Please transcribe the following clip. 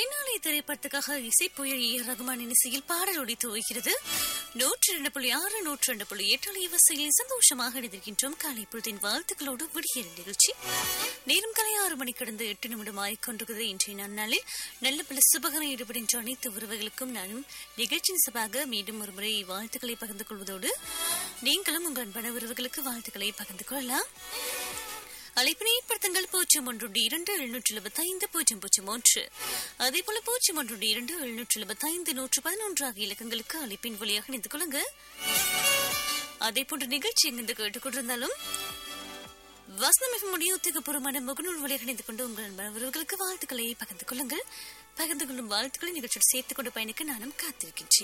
என்னாலே திரைப்படத்துக்காக இசை புயல் ஏ ரகுமானின் இசையில் பாடல் ஒடித்து வருகிறது நூற்றி இரண்டு புள்ளி ஆறு நூற்றி ரெண்டு புள்ளி எட்டு அலைவரிசையில் சந்தோஷமாக இணைந்திருக்கின்றோம் காலை பொழுதின் வாழ்த்துக்களோடு விடுகிற நிகழ்ச்சி நேரம் காலை ஆறு மணி கடந்து எட்டு நிமிடம் ஆகிக்கொண்டிருக்கிறது இன்றைய நன்னாளில் நல்ல பல சுபகரம் ஈடுபடுகின்ற அனைத்து உறவுகளுக்கும் நானும் நிகழ்ச்சியின் சபாக மீண்டும் ஒருமுறை வாழ்த்துக்களை பகிர்ந்து கொள்வதோடு நீங்களும் உங்கள் அன்பான உறவுகளுக்கு வாழ்த்துக்களை பகிர்ந்து கொள்ளலாம் அழைப்பினை ஏற்படுத்துங்கள் பூஜ்ஜியம் ஒன்று இரண்டு எழுநூற்றி எழுபத்தி ஐந்து பூஜ்ஜியம் பூஜ்ஜியம் ஒன்று அதே போல பூஜ்ஜியம் ஒன்று இரண்டு எழுநூற்றி எழுபத்தி ஐந்து நூற்று பதினொன்று ஆகிய இலக்கங்களுக்கு அழைப்பின் வழியாக இணைந்து கொள்ளுங்க அதே போன்ற நிகழ்ச்சி எங்கிருந்து கேட்டுக்கொண்டிருந்தாலும் வசனமிகமுடைய உத்தியோகபூர்வமான முகநூல் வழியாக இணைந்து கொண்டு உங்கள் அன்பர்களுக்கு வாழ்த்துக்களை பகிர்ந்து கொள்ளுங்கள் பகிர்ந்து கொள்ளும் வாழ்த்துக்களை நிகழ்ச்சியோடு சேர்த்துக் கொண்டு பயணிக்க நானும் காத்திருக்கின்றேன்